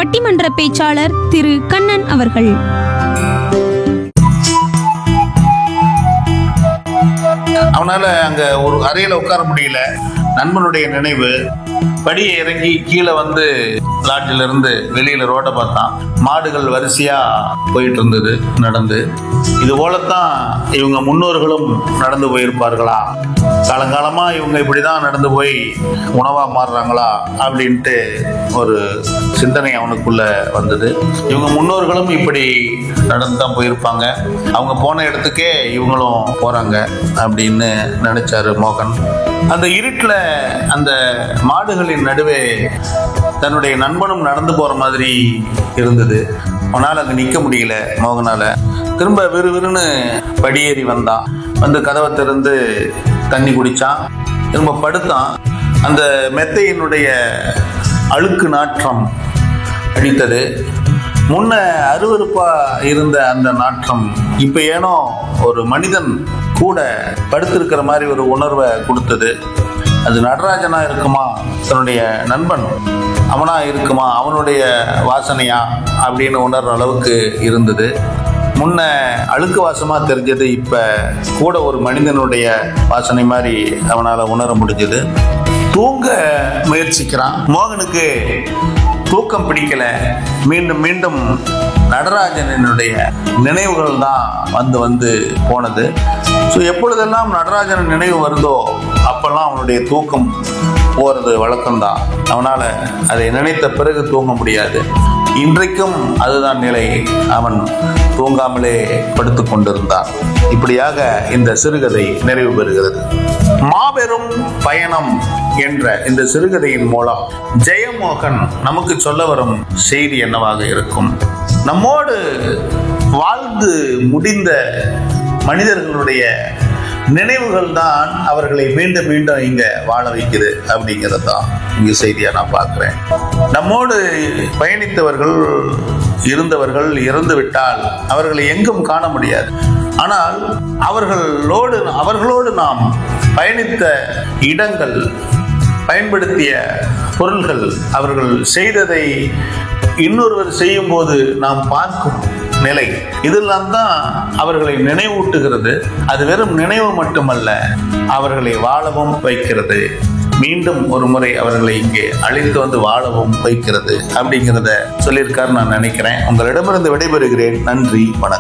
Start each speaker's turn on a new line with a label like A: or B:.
A: பட்டிமன்ற பேச்சாளர் திரு கண்ணன் அவர்கள்
B: அவனால அங்க ஒரு அறையில உட்கார முடியல நண்பனுடைய நினைவு படியை இறங்கி கீழே வந்து லாட்ஜில இருந்து வெளியில ரோட்டை பார்த்தான் மாடுகள் வரிசையா போயிட்டு இருந்தது நடந்து இது போலத்தான் இவங்க முன்னோர்களும் நடந்து போயிருப்பார்களா காலங்காலமா இவங்க இப்படிதான் நடந்து போய் உணவா மாறுறாங்களா அப்படின்ட்டு ஒரு சிந்தனை அவனுக்குள்ள வந்தது இவங்க முன்னோர்களும் இப்படி நடந்து தான் போயிருப்பாங்க அவங்க போன இடத்துக்கே இவங்களும் போறாங்க அப்படின்னு நினைச்சாரு மோகன் அந்த இருட்டில் அந்த மாடுகளின் நடுவே தன்னுடைய நண்பனும் நடந்து போற மாதிரி இருந்தது அவனால் அங்கே நிற்க முடியல மோகனால திரும்ப விறுவிறுன்னு படியேறி வந்தான் வந்து கதவை திறந்து தண்ணி குடிச்சான் திரும்ப படுத்தான் அந்த மெத்தையினுடைய அழுக்கு நாற்றம் அடித்தது முன்ன அருவருப்பா இருந்த அந்த நாற்றம் இப்ப ஏனோ ஒரு மனிதன் கூட படுத்திருக்கிற மாதிரி ஒரு உணர்வை கொடுத்தது அது நடராஜனா இருக்குமா தன்னுடைய நண்பன் அவனா இருக்குமா அவனுடைய வாசனையா அப்படின்னு உணர்ற அளவுக்கு இருந்தது முன்ன அழுக்கு வாசமா தெரிஞ்சது இப்ப கூட ஒரு மனிதனுடைய வாசனை மாதிரி அவனால உணர முடிஞ்சது தூங்க முயற்சிக்கிறான் மோகனுக்கு தூக்கம் பிடிக்கல மீண்டும் மீண்டும் நடராஜனினுடைய நினைவுகள் தான் வந்து வந்து போனது ஸோ எப்பொழுதெல்லாம் நடராஜன் நினைவு வருதோ அப்பெல்லாம் அவனுடைய தூக்கம் போறது வழக்கம்தான் அவனால அதை நினைத்த பிறகு தூங்க முடியாது இன்றைக்கும் அதுதான் நிலை அவன் தூங்காமலே படுத்து கொண்டிருந்தான் இப்படியாக இந்த சிறுகதை நிறைவு பெறுகிறது மாபெரும் பயணம் என்ற இந்த சிறுகதையின் மூலம் ஜெயமோகன் நமக்கு சொல்ல வரும் செய்தி என்னவாக இருக்கும் நம்மோடு வாழ்ந்து முடிந்த மனிதர்களுடைய நினைவுகள் தான் அவர்களை மீண்டும் மீண்டும் இங்க வாழ வைக்குது அப்படிங்கிறது தான் இங்க செய்தியா நான் பார்க்கிறேன் நம்மோடு பயணித்தவர்கள் இருந்தவர்கள் இறந்து விட்டால் அவர்களை எங்கும் காண முடியாது ஆனால் அவர்களோடு அவர்களோடு நாம் பயணித்த இடங்கள் பயன்படுத்திய பொருள்கள் அவர்கள் செய்ததை இன்னொருவர் செய்யும் போது நாம் பார்க்கும் நிலை இதெல்லாம் தான் அவர்களை நினைவூட்டுகிறது அது வெறும் நினைவு மட்டுமல்ல அவர்களை வாழவும் வைக்கிறது மீண்டும் ஒரு முறை அவர்களை இங்கே அழைத்து வந்து வாழவும் வைக்கிறது அப்படிங்கிறத சொல்லியிருக்காரு நான் நினைக்கிறேன் உங்களிடமிருந்து விடைபெறுகிறேன் நன்றி வணக்கம்